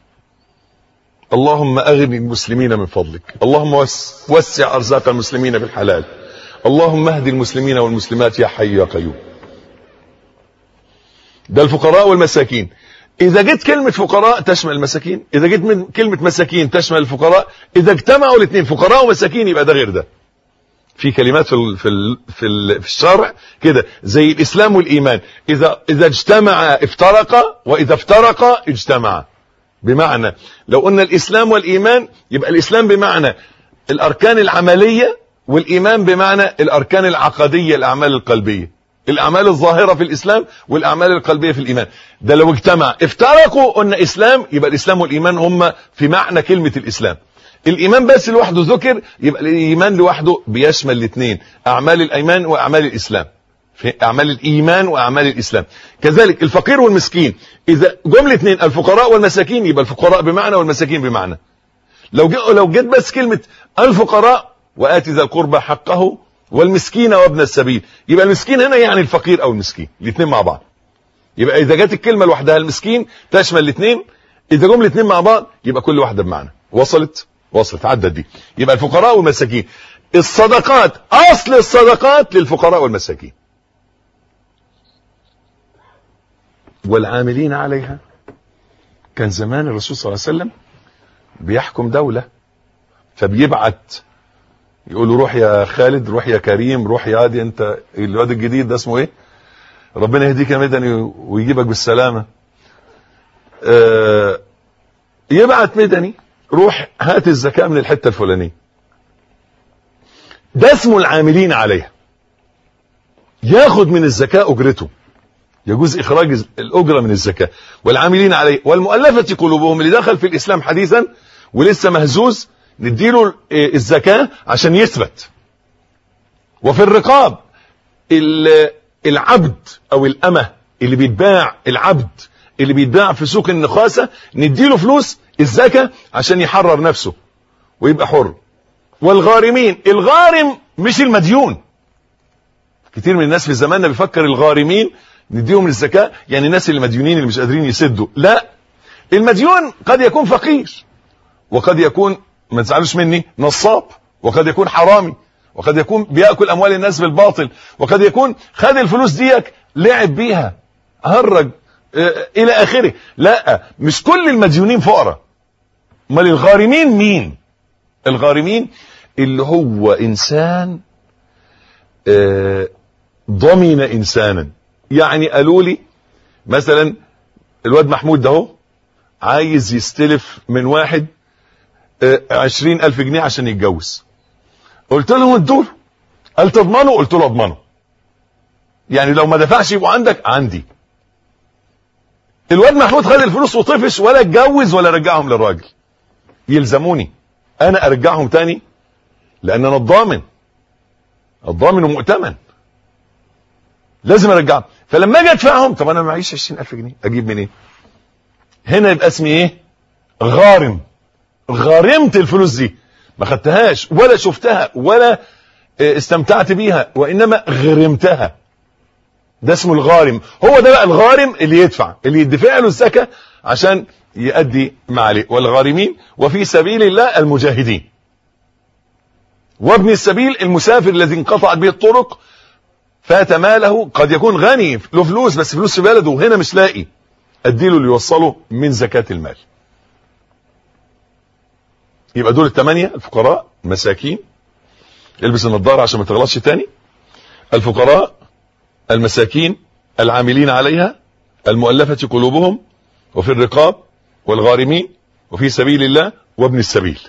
اللهم اغني المسلمين من فضلك اللهم وسع ارزاق المسلمين بالحلال اللهم اهد المسلمين والمسلمات يا حي يا قيوم ده الفقراء والمساكين اذا جيت كلمة فقراء تشمل المساكين اذا جيت من كلمة مساكين تشمل الفقراء اذا اجتمعوا الاثنين فقراء ومساكين يبقى ده غير ده في كلمات في ال في ال في, ال في الشرع كده زي الاسلام والايمان اذا اذا اجتمع افترقا واذا افترقا اجتمعا بمعنى لو قلنا الاسلام والايمان يبقى الاسلام بمعنى الاركان العمليه والايمان بمعنى الاركان العقديه الاعمال القلبيه الاعمال الظاهره في الاسلام والاعمال القلبيه في الايمان ده لو اجتمع افترقوا قلنا اسلام يبقى الاسلام والايمان هم في معنى كلمه الاسلام الايمان بس لوحده ذكر يبقى الايمان لوحده بيشمل الاثنين اعمال الايمان واعمال الاسلام في اعمال الايمان واعمال الاسلام كذلك الفقير والمسكين اذا جمله اثنين الفقراء والمساكين يبقى الفقراء بمعنى والمساكين بمعنى لو جي لو جيت بس كلمه الفقراء واتي ذا القربى حقه والمسكين وابن السبيل يبقى المسكين هنا يعني الفقير او المسكين الاثنين مع بعض يبقى اذا جت الكلمه لوحدها المسكين تشمل الاثنين اذا جم الاثنين مع بعض يبقى كل واحده بمعنى وصلت وصلت عدت دي يبقى الفقراء والمساكين الصدقات اصل الصدقات للفقراء والمساكين والعاملين عليها كان زمان الرسول صلى الله عليه وسلم بيحكم دولة فبيبعت يقول له روح يا خالد روح يا كريم روح يا هادي انت الواد الجديد ده اسمه ايه ربنا يهديك يا مدني ويجيبك بالسلامة آه يبعت مدني روح هات الزكاة من الحتة الفلانية ده اسمه العاملين عليها ياخد من الزكاة اجرته يجوز اخراج الاجرة من الزكاة والعاملين عليه والمؤلفة قلوبهم اللي دخل في الاسلام حديثا ولسه مهزوز نديله الزكاة عشان يثبت وفي الرقاب العبد او الامة اللي بيتباع العبد اللي بيتباع في سوق النخاسة نديله فلوس الزكاة عشان يحرر نفسه ويبقى حر والغارمين الغارم مش المديون كتير من الناس في زماننا بيفكر الغارمين نديهم الزكاة يعني الناس اللي مديونين اللي مش قادرين يسدوا لا المديون قد يكون فقير وقد يكون ما تزعلوش مني نصاب وقد يكون حرامي وقد يكون بياكل اموال الناس بالباطل وقد يكون خد الفلوس ديك لعب بيها هرج اه الى اخره لا مش كل المديونين فقراء امال الغارمين مين الغارمين اللي هو انسان اه ضمن انسانا يعني قالوا لي مثلا الواد محمود ده هو عايز يستلف من واحد عشرين الف جنيه عشان يتجوز قلت له ادوله قال تضمنه قلت له اضمنه يعني لو ما دفعش يبقوا عندك عندي الواد محمود خد الفلوس وطفش ولا اتجوز ولا رجعهم للراجل يلزموني انا ارجعهم تاني لان انا الضامن الضامن ومؤتمن لازم ارجعهم فلما اجي ادفعهم طب انا معيش 20000 جنيه اجيب منين هنا يبقى اسمي ايه غارم غارمت الفلوس دي ما خدتهاش ولا شفتها ولا استمتعت بيها وانما غرمتها ده اسمه الغارم هو ده بقى الغارم اللي يدفع اللي يدفع له الزكاه عشان يؤدي ما عليه والغارمين وفي سبيل الله المجاهدين وابن السبيل المسافر الذي انقطعت به الطرق فات ماله قد يكون غني له فلوس بس فلوس في بلده وهنا مش لاقي اديله اللي يوصله من زكاة المال يبقى دول الثمانية الفقراء المساكين البس النظارة عشان ما تغلطش تاني الفقراء المساكين العاملين عليها المؤلفة قلوبهم وفي الرقاب والغارمين وفي سبيل الله وابن السبيل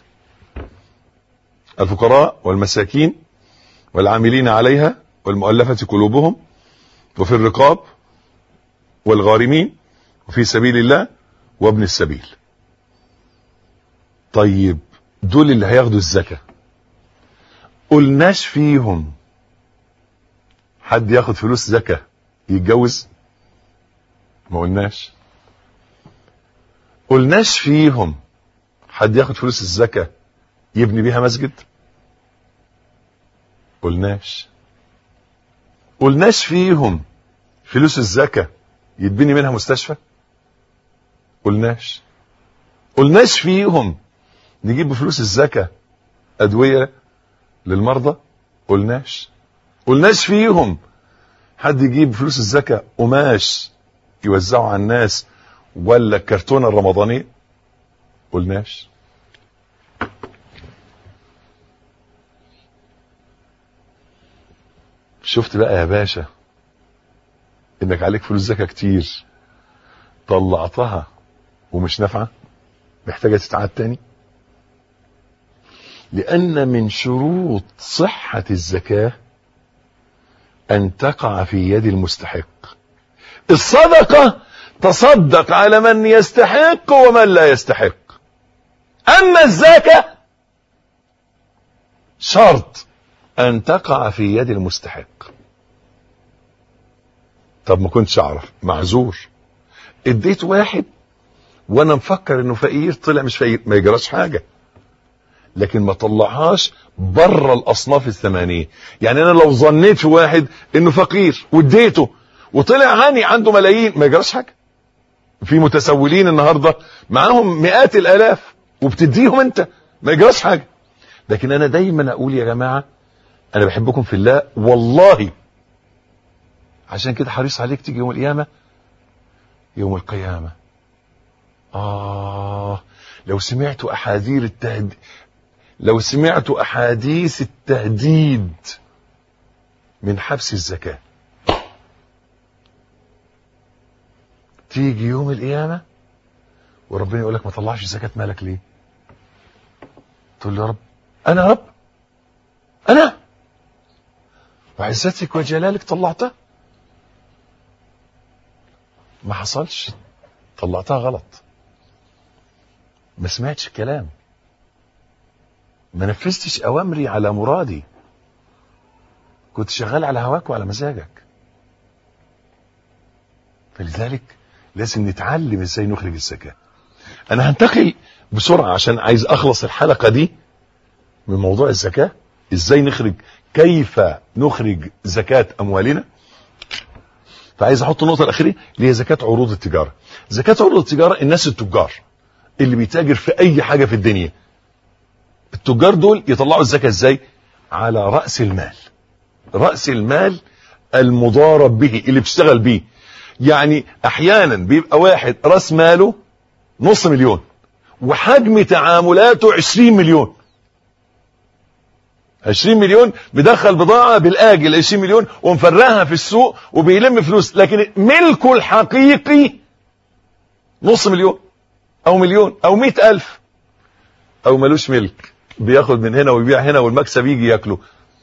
الفقراء والمساكين والعاملين عليها والمؤلفة قلوبهم وفي الرقاب والغارمين وفي سبيل الله وابن السبيل طيب دول اللي هياخدوا الزكاة قلناش فيهم حد ياخد فلوس زكاة يتجوز ما قلناش قلناش فيهم حد ياخد فلوس الزكاة يبني بيها مسجد قلناش قلناش فيهم فلوس الزكاة يتبني منها مستشفى قلناش قلناش فيهم نجيب بفلوس الزكاة أدوية للمرضى قلناش قلناش فيهم حد يجيب فلوس الزكاة قماش يوزعه على الناس ولا الكرتونه الرمضانيه قلناش شفت بقى يا باشا انك عليك فلوس زكاه كتير طلعتها ومش نافعه محتاجه تتعاد تاني لان من شروط صحه الزكاه ان تقع في يد المستحق الصدقه تصدق على من يستحق ومن لا يستحق اما الزكاه شرط ان تقع في يد المستحق طب ما كنتش اعرف معذور اديت واحد وانا مفكر انه فقير طلع مش فقير ما يجراش حاجه لكن ما طلعهاش بره الاصناف الثمانيه يعني انا لو ظنيت في واحد انه فقير واديته وطلع غني عنده ملايين ما يجراش حاجه في متسولين النهارده معاهم مئات الالاف وبتديهم انت ما يجراش حاجه لكن انا دايما اقول يا جماعه انا بحبكم في الله والله عشان كده حريص عليك تيجي يوم القيامه يوم القيامه اه لو سمعت احاديث التهديد لو سمعت احاديث التهديد من حبس الزكاه تيجي يوم القيامه وربنا يقول لك ما طلعش زكاه مالك ليه تقول له يا رب انا يا رب انا وعزتك وجلالك طلعتها ما حصلش طلعتها غلط ما سمعتش الكلام ما نفذتش اوامري على مرادي كنت شغال على هواك وعلى مزاجك فلذلك لازم نتعلم ازاي نخرج الزكاه انا هنتقل بسرعه عشان عايز اخلص الحلقه دي من موضوع الزكاه ازاي نخرج كيف نخرج زكاه اموالنا فعايز احط النقطه الاخيره اللي هي زكاه عروض التجاره زكاه عروض التجاره الناس التجار اللي بيتاجر في اي حاجه في الدنيا التجار دول يطلعوا الزكاه ازاي على راس المال راس المال المضارب به اللي بيشتغل بيه يعني احيانا بيبقى واحد راس ماله نص مليون وحجم تعاملاته 20 مليون 20 مليون بيدخل بضاعة بالآجل 20 مليون ومفرقها في السوق وبيلم فلوس لكن ملكه الحقيقي نص مليون أو مليون أو مئة ألف أو ملوش ملك بياخد من هنا ويبيع هنا والمكسب يجي ياكله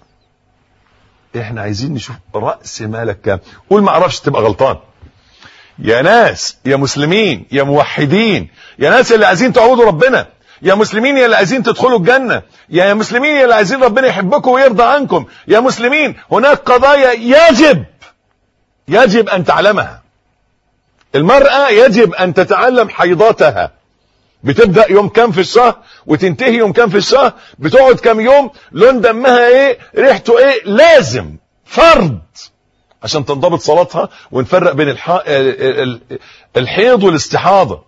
احنا عايزين نشوف رأس مالك كام قول ما اعرفش تبقى غلطان يا ناس يا مسلمين يا موحدين يا ناس اللي عايزين تعبدوا ربنا يا مسلمين يا اللي عايزين تدخلوا الجنة يا مسلمين يا اللي عايزين ربنا يحبكم ويرضى عنكم يا مسلمين هناك قضايا يجب يجب أن تعلمها المرأة يجب أن تتعلم حيضاتها بتبدأ يوم كام في الشهر وتنتهي يوم كام في الشهر بتقعد كام يوم لون دمها ايه ريحته ايه لازم فرض عشان تنضبط صلاتها ونفرق بين الح... الحيض والاستحاضة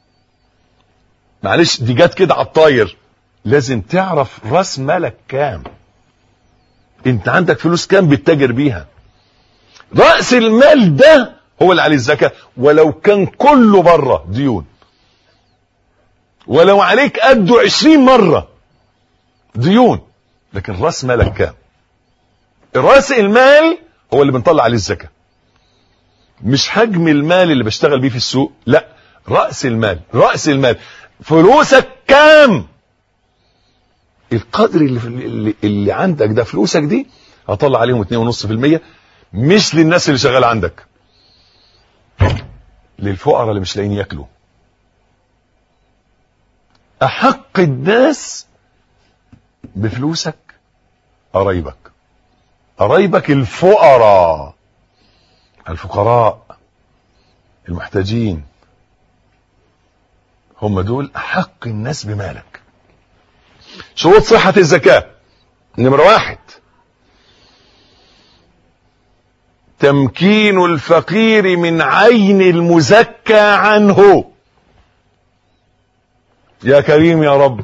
معلش دي جت كده على الطاير لازم تعرف راس مالك كام انت عندك فلوس كام بتتاجر بيها راس المال ده هو اللي عليه الزكاه ولو كان كله بره ديون ولو عليك قده عشرين مرة ديون لكن راس مالك كام راس المال هو اللي بنطلع عليه الزكاة مش حجم المال اللي بشتغل بيه في السوق لا رأس المال رأس المال فلوسك كام القدر اللي, اللي, اللي عندك ده فلوسك دي هطلع عليهم 2.5% مش للناس اللي شغال عندك للفقراء اللي مش لاقيين ياكلوا احق الناس بفلوسك قرايبك قرايبك الفقراء الفقراء المحتاجين هم دول احق الناس بمالك شروط صحة الزكاة نمرة واحد تمكين الفقير من عين المزكى عنه يا كريم يا رب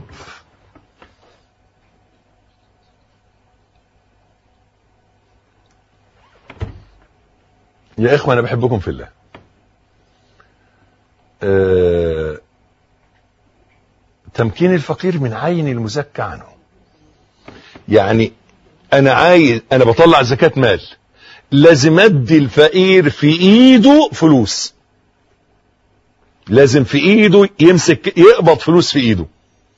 يا اخوة انا بحبكم في الله آه تمكين الفقير من عين المزكى عنه يعني انا عايز انا بطلع زكاة مال لازم ادي الفقير في ايده فلوس لازم في ايده يمسك يقبض فلوس في ايده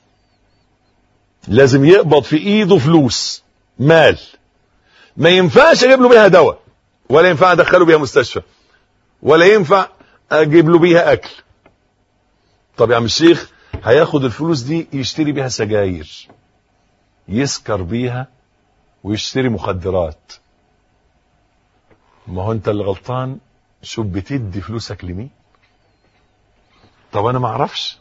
لازم يقبض في ايده فلوس مال ما ينفعش اجيب له بيها دواء ولا ينفع ادخله بيها مستشفى ولا ينفع اجيب له بيها اكل طب يا عم الشيخ هياخد الفلوس دي يشتري بيها سجاير يسكر بيها ويشتري مخدرات ما هو انت اللي غلطان شوف بتدي فلوسك لمين طب انا ما اعرفش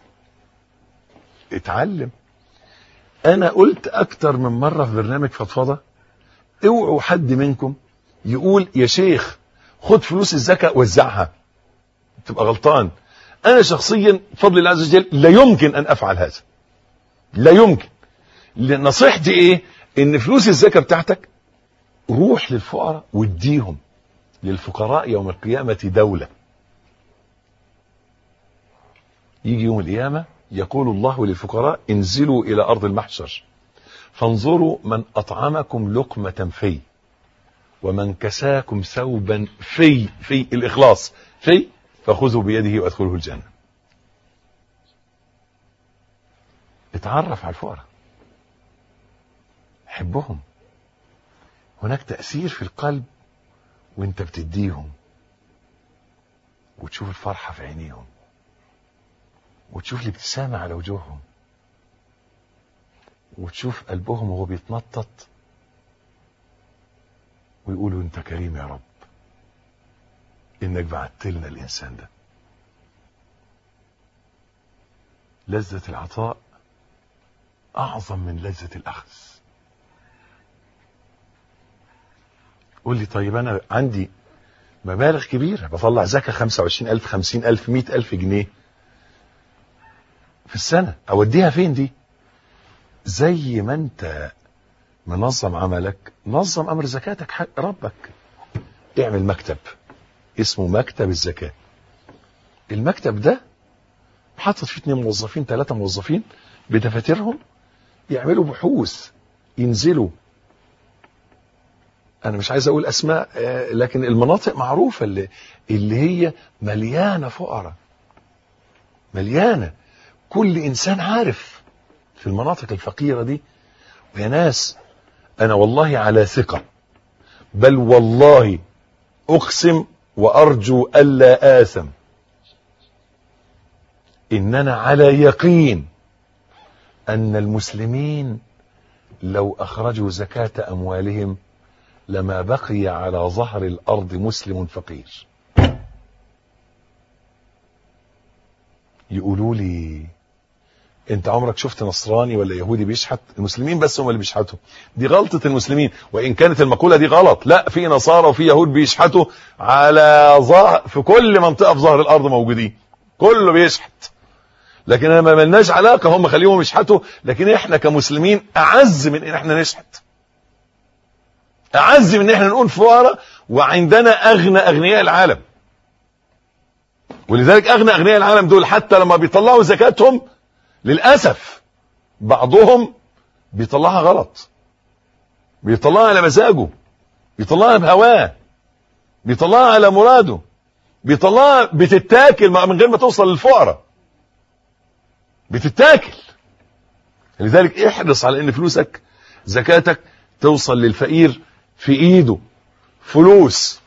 اتعلم انا قلت اكتر من مرة في برنامج فضفضة اوعوا حد منكم يقول يا شيخ خد فلوس الزكاة وزعها تبقى غلطان انا شخصيا بفضل الله عز وجل لا يمكن ان افعل هذا لا يمكن نصيحتي ايه ان فلوس الزكاة بتاعتك روح للفقراء واديهم للفقراء يوم القيامة دولة يجي يوم القيامة يقول الله للفقراء انزلوا الى ارض المحشر فانظروا من اطعمكم لقمة في ومن كساكم ثوبا في في الاخلاص في فخذوا بيده وادخلوه الجنة اتعرف على الفقراء حبهم هناك تأثير في القلب وانت بتديهم وتشوف الفرحة في عينيهم وتشوف الابتسامة على وجوههم وتشوف قلبهم وهو بيتنطط ويقولوا انت كريم يا رب انك بعت لنا الانسان ده لذة العطاء اعظم من لذة الاخذ قول لي طيب انا عندي مبالغ كبيرة بطلع زكاة 25000 50000 100000 جنيه في السنة اوديها فين دي زي ما انت منظم عملك نظم امر زكاتك حق ربك اعمل مكتب اسمه مكتب الزكاة المكتب ده حاطط فيه اتنين موظفين ثلاثة موظفين بدفاترهم يعملوا بحوث ينزلوا انا مش عايز اقول اسماء لكن المناطق معروفة اللي, اللي هي مليانة فقراء مليانة كل انسان عارف في المناطق الفقيرة دي ويا ناس انا والله على ثقة بل والله اقسم وارجو الا اثم اننا على يقين ان المسلمين لو اخرجوا زكاة اموالهم لما بقي على ظهر الارض مسلم فقير يقولوا لي انت عمرك شفت نصراني ولا يهودي بيشحت المسلمين بس هم اللي بيشحتوا دي غلطة المسلمين وان كانت المقولة دي غلط لا في نصارى وفي يهود بيشحتوا على ظهر في كل منطقة في ظهر الارض موجودين كله بيشحت لكن انا ما ملناش علاقة هم خليهم يشحتوا لكن احنا كمسلمين اعز من ان احنا نشحت اعز من ان احنا نقول فقراء وعندنا اغنى اغنياء العالم ولذلك اغنى اغنياء العالم دول حتى لما بيطلعوا زكاتهم للأسف بعضهم بيطلعها غلط بيطلعها على مزاجه بيطلعها بهواه بيطلعها على مراده بيطلعها بتتاكل من غير ما توصل للفقراء بتتاكل لذلك احرص على ان فلوسك زكاتك توصل للفقير في ايده فلوس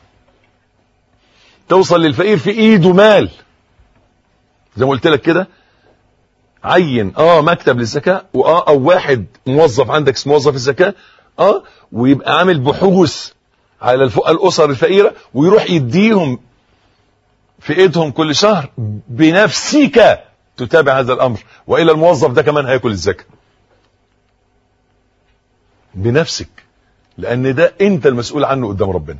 توصل للفقير في ايده مال زي ما قلت لك كده عين اه مكتب للزكاة واه او واحد موظف عندك اسمه موظف الزكاة اه ويبقى عامل بحوث على الاسر الفقيرة ويروح يديهم في ايدهم كل شهر بنفسك تتابع هذا الامر والا الموظف ده كمان هياكل الزكاة بنفسك لان ده انت المسؤول عنه قدام ربنا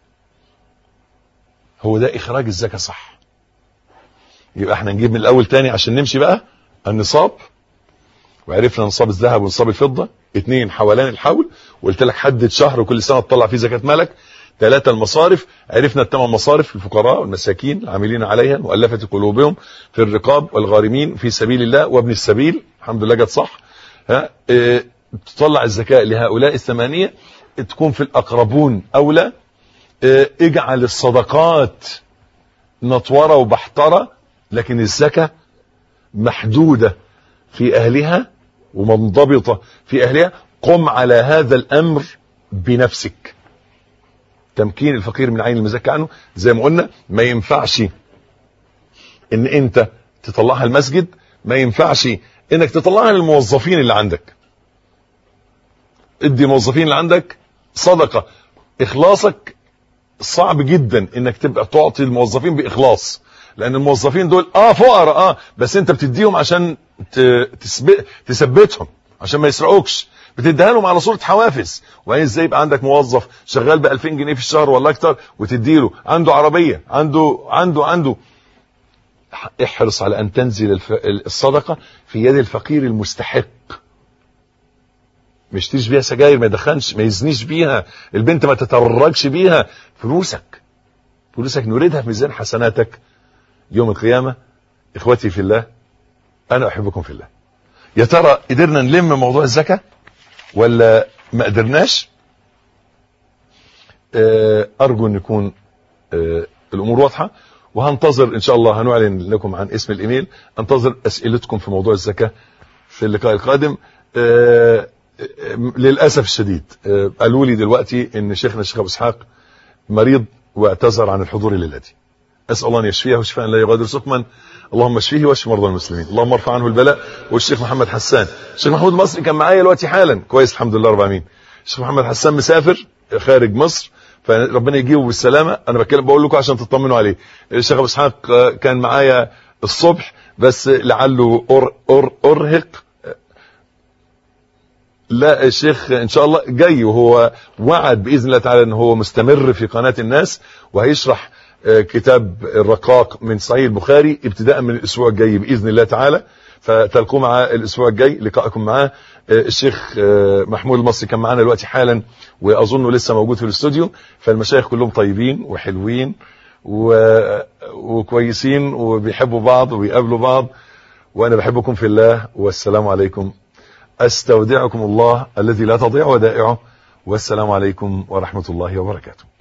هو ده اخراج الزكاة صح يبقى احنا نجيب من الاول تاني عشان نمشي بقى النصاب وعرفنا نصاب الذهب ونصاب الفضة اتنين حولان الحول وقلت لك حدد شهر وكل سنة تطلع فيه زكاة مالك ثلاثة المصارف عرفنا الثمان مصارف الفقراء والمساكين العاملين عليها مؤلفة قلوبهم في الرقاب والغارمين في سبيل الله وابن السبيل الحمد لله جت صح ها اه تطلع الزكاة لهؤلاء الثمانية تكون في الأقربون أولى اه اجعل الصدقات نطورة وبحترة لكن الزكاة محدودة في أهلها ومنضبطة في أهلها قم على هذا الأمر بنفسك تمكين الفقير من عين المزكى عنه زي ما قلنا ما ينفعش ان انت تطلعها المسجد ما ينفعش انك تطلعها للموظفين اللي عندك ادي الموظفين اللي عندك صدقة اخلاصك صعب جدا انك تبقى تعطي الموظفين باخلاص لان الموظفين دول اه فقراء اه بس انت بتديهم عشان تثبت تثبتهم عشان ما يسرقوكش بتديها لهم على صوره حوافز وبعدين ازاي يبقى عندك موظف شغال ب 2000 جنيه في الشهر ولا اكتر وتديله عنده عربيه عنده عنده عنده احرص على ان تنزل الف... الصدقه في يد الفقير المستحق ما يشتريش بيها سجاير ما يدخنش ما يزنيش بيها البنت ما تترجش بيها فلوسك فلوسك نريدها في ميزان حسناتك يوم القيامه اخوتي في الله انا احبكم في الله يا ترى قدرنا نلم موضوع الزكاه ولا ما قدرناش ارجو ان يكون الامور واضحه وهنتظر ان شاء الله هنعلن لكم عن اسم الايميل انتظر اسئلتكم في موضوع الزكاه في اللقاء القادم للاسف الشديد قالوا لي دلوقتي ان شيخنا الشيخ ابو اسحاق مريض واعتذر عن الحضور الليله دي اسال الله ان يشفيه شفاء لا يغادر سقما اللهم اشفيه واشف مرضى المسلمين اللهم ارفع عنه البلاء والشيخ محمد حسان الشيخ محمود المصري كان معايا دلوقتي حالا كويس الحمد لله رب العالمين الشيخ محمد حسان مسافر خارج مصر فربنا يجيبه بالسلامه انا بتكلم بقول لكم عشان تطمنوا عليه الشيخ ابو اسحاق كان معايا الصبح بس لعله أر أر ارهق لا الشيخ ان شاء الله جاي وهو وعد باذن الله تعالى ان هو مستمر في قناه الناس وهيشرح كتاب الرقاق من صحيح البخاري ابتداء من الاسبوع الجاي باذن الله تعالى فتلقوا معاه الاسبوع الجاي لقائكم معاه الشيخ محمود المصري كان معانا دلوقتي حالا واظنه لسه موجود في الاستوديو فالمشايخ كلهم طيبين وحلوين و... وكويسين وبيحبوا بعض وبيقابلوا بعض وانا بحبكم في الله والسلام عليكم استودعكم الله الذي لا تضيع ودائعه والسلام عليكم ورحمه الله وبركاته